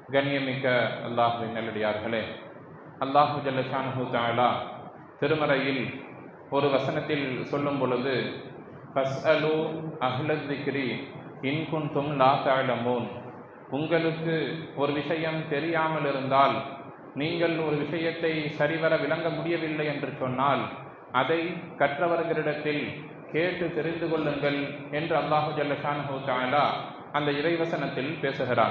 கண்ணியமிக்க அல்லாஹுவின் நல்லடியார்களே அல்லாஹு ஜல்லஷானு தாலா திருமறையில் ஒரு வசனத்தில் சொல்லும் பொழுது ஃபஸ்அலு அஹ்லத் திக்ரி இன்குன்தும் லா தஅலமூன் உங்களுக்கு ஒரு விஷயம் தெரியாமல் இருந்தால் நீங்கள் ஒரு விஷயத்தை சரிவர விளங்க முடியவில்லை என்று சொன்னால் அதை கற்றவர்களிடத்தில் கேட்டு தெரிந்து கொள்ளுங்கள் என்று அல்லாஹு ஜல்லஷானு தாலா அந்த இறைவசனத்தில் பேசுகிறார்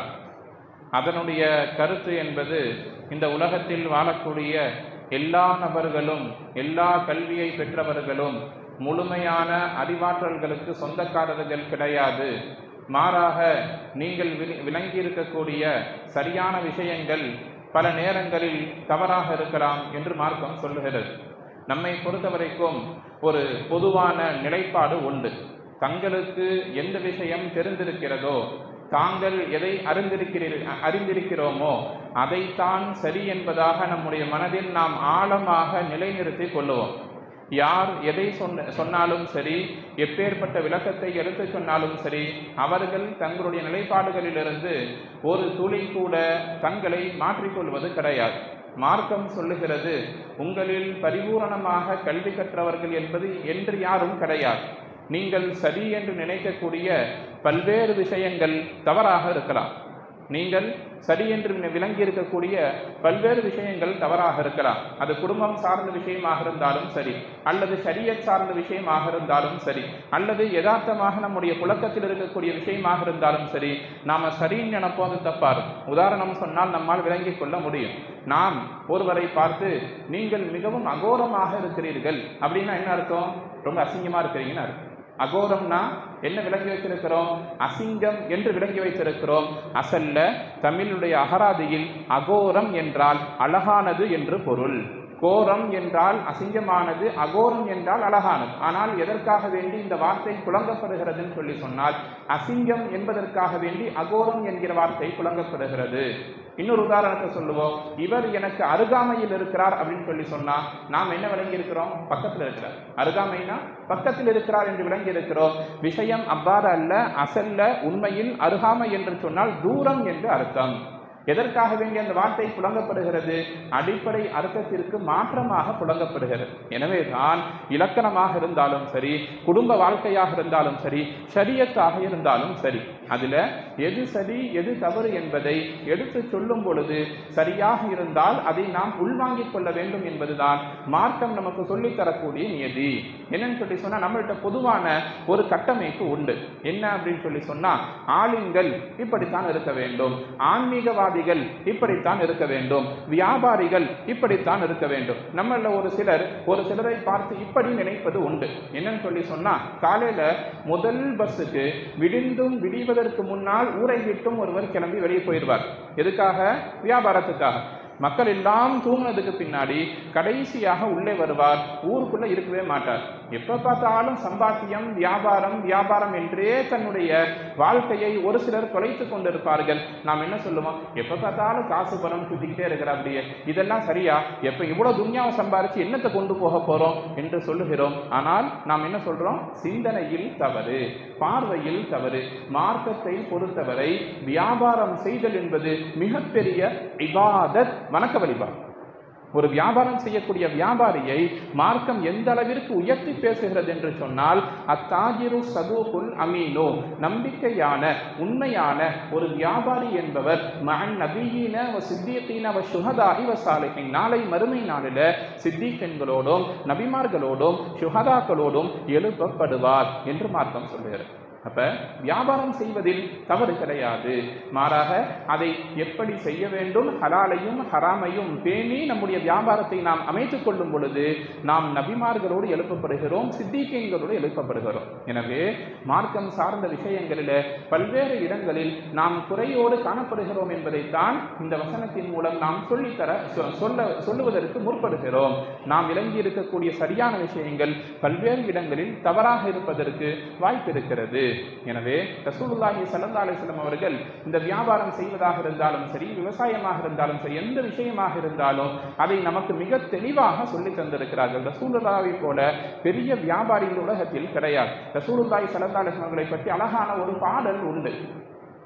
அதனுடைய கருத்து என்பது இந்த உலகத்தில் வாழக்கூடிய எல்லா நபர்களும் எல்லா கல்வியை பெற்றவர்களும் முழுமையான அறிவாற்றல்களுக்கு சொந்தக்காரர்கள் கிடையாது மாறாக நீங்கள் வி- விளங்கி இருக்கக்கூடிய சரியான விஷயங்கள் பல நேரங்களில் தவறாக இருக்கலாம் என்று மார்க்கம் சொல்லுகிறது நம்மை பொறுத்தவரைக்கும் ஒரு பொதுவான நிலைப்பாடு உண்டு தங்களுக்கு எந்த விஷயம் தெரிந்திருக்கிறதோ தாங்கள் எதை அறிந்திருக்கிறீர் அறிந்திருக்கிறோமோ அதைத்தான் சரி என்பதாக நம்முடைய மனதில் நாம் ஆழமாக நிலைநிறுத்திக் கொள்ளுவோம் யார் எதை சொன்ன சொன்னாலும் சரி எப்பேற்பட்ட விளக்கத்தை எடுத்துச் சொன்னாலும் சரி அவர்கள் தங்களுடைய நிலைப்பாடுகளிலிருந்து ஒரு துளி கூட தங்களை மாற்றிக்கொள்வது கிடையாது மார்க்கம் சொல்லுகிறது உங்களில் பரிபூரணமாக கல்வி கற்றவர்கள் என்பது என்று யாரும் கிடையாது நீங்கள் சரி என்று நினைக்கக்கூடிய பல்வேறு விஷயங்கள் தவறாக இருக்கலாம் நீங்கள் சரி என்று விளங்கி இருக்கக்கூடிய பல்வேறு விஷயங்கள் தவறாக இருக்கலாம் அது குடும்பம் சார்ந்த விஷயமாக இருந்தாலும் சரி அல்லது ஷரியத் சார்ந்த விஷயமாக இருந்தாலும் சரி அல்லது யதார்த்தமாக நம்முடைய புழக்கத்தில் இருக்கக்கூடிய விஷயமாக இருந்தாலும் சரி நாம சரின்னு நினைப்போது தப்பாரு உதாரணம் சொன்னால் நம்மால் விளங்கிக் கொள்ள முடியும் நாம் ஒருவரை பார்த்து நீங்கள் மிகவும் அகோரமாக இருக்கிறீர்கள் அப்படின்னா என்ன அர்த்தம் ரொம்ப அசிங்கமா இருக்கிறீங்கன்னு அர்த்தம் அகோரம்னா என்ன விளங்கி வைத்திருக்கிறோம் அசிங்கம் என்று விளங்கி வைத்திருக்கிறோம் அசல்ல தமிழுடைய அகராதியில் அகோரம் என்றால் அழகானது என்று பொருள் கோரம் என்றால் அசிங்கமானது அகோரம் என்றால் அழகானது ஆனால் எதற்காக வேண்டி இந்த வார்த்தை புழங்கப்படுகிறதுன்னு சொல்லி சொன்னால் அசிங்கம் என்பதற்காக வேண்டி அகோரம் என்கிற வார்த்தை புழங்கப்படுகிறது இன்னொரு உதாரணத்தை சொல்லுவோம் இவர் எனக்கு அருகாமையில் இருக்கிறார் அப்படின்னு சொல்லி சொன்னா நாம் என்ன விளங்கி இருக்கிறோம் பக்கத்தில் இருக்கிறார் அருகாமைனா பக்கத்தில் இருக்கிறார் என்று விளங்கி இருக்கிறோம் விஷயம் அவ்வாறு அல்ல அசல்ல உண்மையில் அருகாமை என்று சொன்னால் தூரம் என்று அர்த்தம் எதற்காக வேண்டிய அந்த வார்த்தை புழங்கப்படுகிறது அடிப்படை அர்த்தத்திற்கு மாற்றமாக புழங்கப்படுகிறது எனவே தான் இலக்கணமாக இருந்தாலும் சரி குடும்ப வாழ்க்கையாக இருந்தாலும் சரி ஷரியத்தாக இருந்தாலும் சரி அதுல எது சரி எது தவறு என்பதை எடுத்து சொல்லும் பொழுது சரியாக இருந்தால் அதை நாம் உள்வாங்கிக் கொள்ள வேண்டும் என்பதுதான் மார்க்கம் நமக்கு சொல்லித் தரக்கூடிய நியதி என்னன்னு சொல்லி சொன்னா நம்மள்ட்ட பொதுவான ஒரு கட்டமைப்பு உண்டு என்ன அப்படின்னு சொல்லி சொன்னா ஆளுங்கள் இப்படித்தான் இருக்க வேண்டும் ஆன்மீகவாதிகள் இப்படித்தான் இருக்க வேண்டும் வியாபாரிகள் இப்படித்தான் இருக்க வேண்டும் நம்மள ஒரு சிலர் ஒரு சிலரை பார்த்து இப்படி நினைப்பது உண்டு என்னன்னு சொல்லி சொன்னா காலையில முதல் பஸ்ஸுக்கு விடிந்தும் விடிவதற்கு முன்னால் ஊரை விட்டும் ஒருவர் கிளம்பி வெளியே போயிடுவார் எதுக்காக வியாபாரத்துக்காக மக்கள் எல்லாம் தூங்கினதுக்கு பின்னாடி கடைசியாக உள்ளே வருவார் ஊருக்குள்ள இருக்கவே மாட்டார் எப்ப பார்த்தாலும் சம்பாத்தியம் வியாபாரம் வியாபாரம் என்றே தன்னுடைய வாழ்க்கையை ஒரு சிலர் தொலைத்து கொண்டிருப்பார்கள் நாம் என்ன சொல்லுவோம் எப்ப பார்த்தாலும் காசு பணம் சுத்திக்கிட்டே இருக்கிற அப்படியே இதெல்லாம் சரியா எப்ப இவ்வளவு துன்யாவை சம்பாரிச்சு என்னத்தை கொண்டு போக போறோம் என்று சொல்லுகிறோம் ஆனால் நாம் என்ன சொல்றோம் சிந்தனையில் தவறு பார்வையில் தவறு மார்க்கத்தை பொறுத்தவரை வியாபாரம் செய்தல் என்பது மிகப்பெரிய இபாதத் வணக்க வழிபாடு ஒரு வியாபாரம் செய்யக்கூடிய வியாபாரியை மார்க்கம் எந்த அளவிற்கு உயர்த்தி பேசுகிறது என்று சொன்னால் அத்தாஜிரு சதூகுல் அமீனோ நம்பிக்கையான உண்மையான ஒரு வியாபாரி என்பவர் மகன் நபியீன வ சித்தியத்தீன வ சுகதாரி வ சாலிஹின் நாளை மறுமை நாளில சித்திகன்களோடும் நபிமார்களோடும் சுகதாக்களோடும் எழுப்பப்படுவார் என்று மார்க்கம் சொல்லுகிறது அப்ப வியாபாரம் செய்வதில் தவறு கிடையாது மாறாக அதை எப்படி செய்ய வேண்டும் ஹலாலையும் ஹராமையும் பேணி நம்முடைய வியாபாரத்தை நாம் அமைத்துக் கொள்ளும் பொழுது நாம் நபிமார்களோடு எழுப்பப்படுகிறோம் சித்திகங்களோடு எழுப்பப்படுகிறோம் எனவே மார்க்கம் சார்ந்த விஷயங்களில பல்வேறு இடங்களில் நாம் குறையோடு காணப்படுகிறோம் என்பதைத்தான் இந்த வசனத்தின் மூலம் நாம் சொல்லித்தர சொ- சொல்ல சொல்லுவதற்கு முற்படுகிறோம் நாம் விளங்கி இருக்கக்கூடிய சரியான விஷயங்கள் பல்வேறு இடங்களில் தவறாக இருப்பதற்கு வாய்ப்பு இருக்கிறது எனவே ரசூலுல்லாஹி ஸல்லல்லாஹு அலைஹி வஸல்லம் அவர்கள் இந்த வியாபாரம் செய்வதாக இருந்தாலும் சரி விவசாயமாக இருந்தாலும் சரி எந்த விஷயமாக இருந்தாலும் அதை நமக்கு மிக தெளிவாக சொல்லி தந்திருக்கிறார்கள் ரசூலுல்லாவை போல பெரிய வியாபாரி இந்த உலகத்தில் கிடையாது ரசூலுல்லாஹி ஸல்லல்லாஹு அலைஹி வஸல்லம் அவர்களை பற்றி அழகான ஒரு பாடல் உண்டு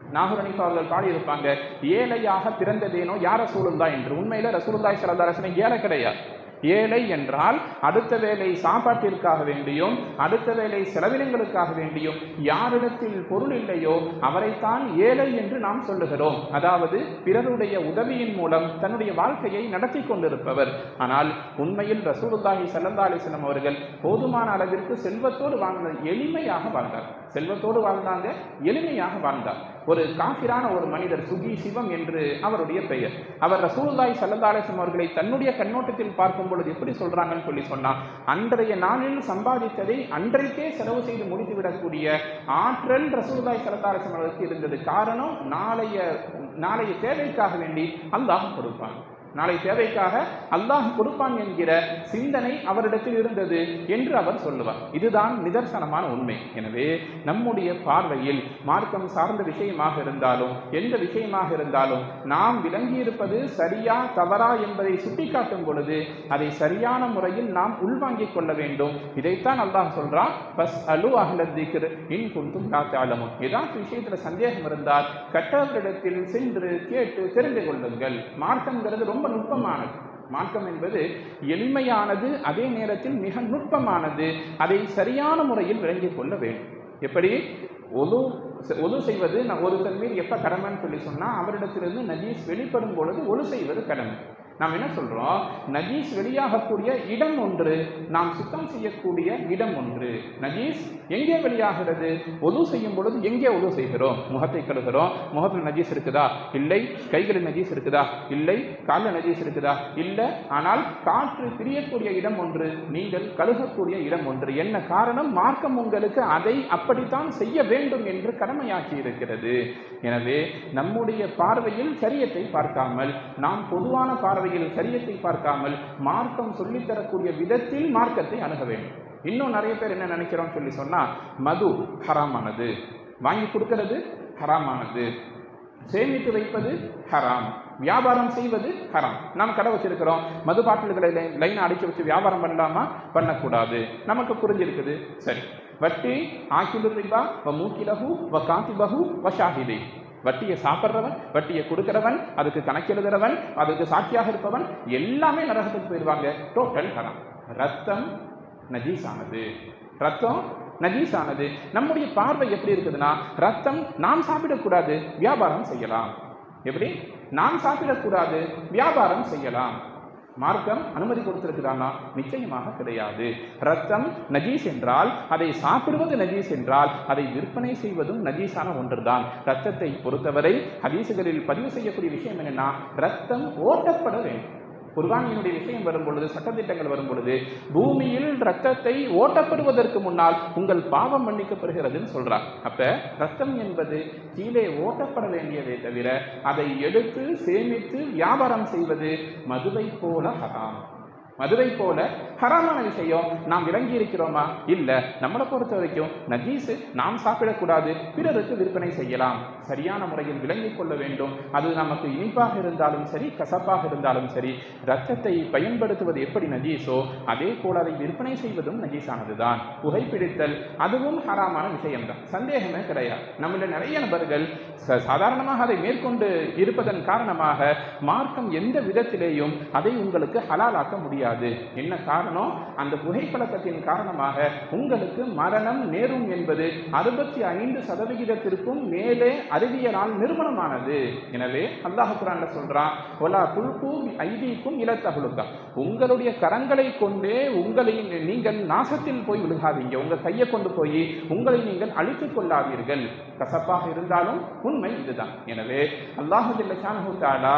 நாகூர் அனிஃபா அவர்கள் பாடியிருப்பாங்க ஏழையாக பிறந்ததேனோ யார் ரசூலுல்லா என்று உண்மையில ரசூலுல்லாய் ஸல்லல்லாஹு அலைஹி வஸல்லம் ஏழை கிடையாது ஏழை என்றால் அடுத்த வேலை சாப்பாட்டிற்காக வேண்டியும் அடுத்த வேலை செலவினங்களுக்காக வேண்டியும் யாரிடத்தில் பொருள் இல்லையோ அவரைத்தான் ஏழை என்று நாம் சொல்லுகிறோம் அதாவது பிறருடைய உதவியின் மூலம் தன்னுடைய வாழ்க்கையை நடத்தி கொண்டிருப்பவர் ஆனால் உண்மையில் ரசூலுல்லாஹி ஸல்லல்லாஹு அலைஹி வஸல்லம் அவர்கள் போதுமான அளவிற்கு செல்வத்தோடு வாழ்ந்த எளிமையாக வாழ்ந்தார் செல்வத்தோடு வாழ்ந்தாங்க எளிமையாக வாழ்ந்தார் ஒரு காபிரான ஒரு மனிதர் சுகி சிவம் என்று அவருடைய பெயர் அவர் ரசூலுல்லாஹி ஸல்லல்லாஹு அலைஹி வஸல்லம் அவர்களை தன்னுடைய கண்ணோட்டத்தில் பார்க்கும் பொழுது எப்படி சொல்றாங்கன்னு சொல்லி சொன்னா அன்றைய நாளில் சம்பாதித்ததை அன்றைக்கே செலவு செய்து முடித்து விடக்கூடிய ஆற்றல் ரசூலுல்லாஹி ஸல்லல்லாஹு அலைஹி வஸல்லம் அவர்களுக்கு இருந்தது காரணம் நாளைய நாளைய தேவைக்காக வேண்டி அல்லாஹ் கொடுப்பான் நாளை தேவைக்காக அல்லாஹ் கொடுப்பான் என்கிற சிந்தனை அவரிடத்தில் இருந்தது என்று அவர் சொல்லுவார் இதுதான் நிதர்சனமான உண்மை எனவே நம்முடைய பார்வையில் மார்க்கம் சார்ந்த விஷயமாக இருந்தாலும் எந்த விஷயமாக இருந்தாலும் நாம் விளங்கியிருப்பது சரியா தவறா என்பதை சுட்டிக்காட்டும் பொழுது அதை சரியான முறையில் நாம் உள்வாங்கிக் கொள்ள வேண்டும் இதைத்தான் அல்லாஹ் சொல்றான் பஸ் அலு அஹ்லத்திக்ர் இன் குந்தும் காத்தாலமும் ஏதாவது விஷயத்துல சந்தேகம் இருந்தால் கற்றவரிடத்தில் சென்று கேட்டு தெரிந்து கொள்ளுங்கள் மார்க்கம்ங்கிறது ரொம்ப நுட்பமானது மார்க்கம் என்பது எளிமையானது அதே நேரத்தில் மிக நுட்பமானது அதை சரியான முறையில் விளங்கிக் கொள்ள வேண்டும் எப்படி ஒது ஒது செய்வது நான் ஒருத்தன் மீது எப்ப கடமைன்னு சொல்லி சொன்னா அவரிடத்திலிருந்து நஜீஸ் வெளிப்படும் பொழுது ஒழு செய்வது கடமை நாம் என்ன சொல்றோம் நஜீஸ் வெளியாகக்கூடிய இடம் ஒன்று நாம் சுத்தம் செய்யக்கூடிய இடம் ஒன்று நஜீஸ் எங்கே வெளியாகிறது ஒது செய்யும் பொழுது எங்கே ஒது செய்கிறோம் முகத்தை கழுகிறோம் முகத்தில் நஜீஸ் இருக்குதா இல்லை கைகளில் நஜீஸ் இருக்குதா இல்லை காலில் நஜீஸ் இருக்குதா இல்லை ஆனால் காற்று பிரியக்கூடிய இடம் ஒன்று நீங்கள் கழுகக்கூடிய இடம் ஒன்று என்ன காரணம் மார்க்கம் உங்களுக்கு அதை அப்படித்தான் செய்ய வேண்டும் என்று கடமையாக்கி இருக்கிறது எனவே நம்முடைய பார்வையில் சரியத்தை பார்க்காமல் நாம் பொதுவான பார்வையில் சரியத்தை பார்க்காமல் மார்க்கம் சொல்லித்தரக்கூடிய விதத்தில் மார்க்கத்தை அணுக வேண்டும் இன்னும் நிறைய பேர் என்ன நினைக்கிறோம் சொல்லி சொன்னா மது ஹராமானது வாங்கி கொடுக்கிறது ஹராமானது சேமித்து வைப்பது ஹராம் வியாபாரம் செய்வது ஹராம் நாம் கடை வச்சிருக்கிறோம் மது பாட்டில்களை லைன் அடிச்சு வச்சு வியாபாரம் பண்ணலாமா பண்ணக்கூடாது நமக்கு புரிஞ்சிருக்குது சரி வட்டி ஆக்கிலு ரிபா வ மூக்கிலகு வ காந்திபகு வ ஷாஹிதி வட்டியை சாப்பிட்றவன் வட்டியை கொடுக்கிறவன் அதுக்கு கணக்கெழுதுறவன் அதுக்கு சாட்சியாக இருப்பவன் எல்லாமே நரகத்துக்கு போயிடுவாங்க டோட்டல் ஹராம் ரத்தம் நஜீஸானது ரத்தம் நஜீஸானது நம்முடைய பார்வை எப்படி இருக்குதுன்னா ரத்தம் நாம் சாப்பிடக்கூடாது வியாபாரம் செய்யலாம் எப்படி நாம் சாப்பிடக்கூடாது வியாபாரம் செய்யலாம் மார்க்கம் அனுமதி கொடுத்திருக்கிறானா நிச்சயமாக கிடையாது ரத்தம் நஜீஸ் என்றால் அதை சாப்பிடுவது நஜீஸ் என்றால் அதை விற்பனை செய்வதும் நஜீஸான ஒன்றுதான் ரத்தத்தை பொறுத்தவரை ஹதீசுகளில் பதிவு செய்யக்கூடிய விஷயம் என்னன்னா ரத்தம் ஓட்டப்பட வேண்டும் குர்பானியினுடைய விஷயம் வரும் பொழுது சட்டத்திட்டங்கள் வரும் பொழுது பூமியில் ரத்தத்தை ஓட்டப்படுவதற்கு முன்னால் உங்கள் பாவம் மன்னிக்கப்படுகிறதுன்னு சொல்றார் அப்ப ரத்தம் என்பது கீழே ஓட்டப்பட வேண்டியதை தவிர அதை எடுத்து சேமித்து வியாபாரம் செய்வது மதுவை போல ஹராம் மதுவை போல ஹராமான விஷயம் நாம் விளங்கி இருக்கிறோமா இல்ல நம்மளை பொறுத்த வரைக்கும் நஜீஸ் நாம் சாப்பிடக்கூடாது பிறருக்கு விற்பனை செய்யலாம் சரியான முறையில் விளங்கிக் கொள்ள வேண்டும் அது நமக்கு இனிப்பாக இருந்தாலும் சரி கசப்பாக இருந்தாலும் சரி ரத்தத்தை பயன்படுத்துவது எப்படி நஜீஸோ அதே போல அதை விற்பனை செய்வதும் நஜீஸானதுதான் புகைப்பிடித்தல் அதுவும் ஹராமான விஷயம்தான் சந்தேகமே கிடையாது நம்மள நிறைய நபர்கள் ச- சாதாரணமாக அதை மேற்கொண்டு இருப்பதன் காரணமாக மார்க்கம் எந்த விதத்திலேயும் அதை உங்களுக்கு ஹலாலாக்க முடியாது என்ன காரணம் அந்த புகைப்பழக்கத்தின் காரணமாக உங்களுக்கு மரணம் நேரும் என்பது அறுபத்தி ஐந்து சதவிகிதத்திற்கும் மேலே அறிவியலால் நிறுவனமானது எனவே அல்லாஹ் குரான்ல சொல்றான் ஒலா துல்கு ஐதீக்கும் இலத்தகுலுக்கா உங்களுடைய கரங்களை கொண்டே உங்களை நீங்கள் நாசத்தில் போய் விழுகாதீங்க உங்க கையை கொண்டு போய் உங்களை நீங்கள் அழித்துக் கொள்ளாதீர்கள் கசப்பாக இருந்தாலும் உண்மை இதுதான் எனவே அல்லாஹு ஜல்லஷானஹு தஆலா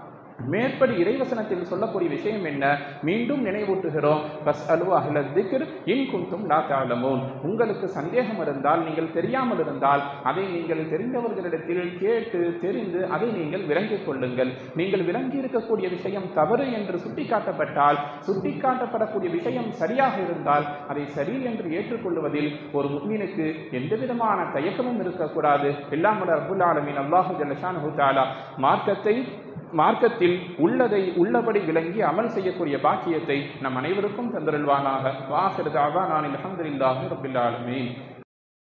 மேற்படி இறைவசனத்தில் சொல்லக்கூடிய விஷயம் என்ன மீண்டும் நினைவூட்டுகிறோம் பஸ் அலு அஹ்ல திக்ர் இன் குந்தும் லா தஅலமூன் உங்களுக்கு சந்தேகம் இருந்தால் நீங்கள் தெரியாமல் இருந்தால் அதை நீங்கள் தெரிந்தவர்களிடத்தில் கேட்டு தெரிந்து அதை நீங்கள் விளங்கிக் கொள்ளுங்கள் நீங்கள் விளங்கி இருக்கக்கூடிய விஷயம் தவறு என்று சுட்டிக்காட்டப்பட்டால் சுட்டிக்காட்டப்படக்கூடிய விஷயம் சரியாக இருந்தால் அதை சரி என்று ஏற்றுக்கொள்வதில் ஒரு முக்மீனுக்கு எந்த விதமான தயக்கமும் இருக்கக்கூடாது எல்லாம் ரபுல் ஆலமீன் அல்லாஹு ஜல்லஷானஹு தஆலா மார்க்கத்தை மார்க்கத்தில் உள்ளதை உள்ளபடி விளங்கி அமல் செய்யக்கூடிய பாக்கியத்தை நம் அனைவருக்கும் தந்தருள்வானாக வாசிறு தாவா நான் அல்ஹம்துலில்லாஹி ரப்பில் ஆலமீன்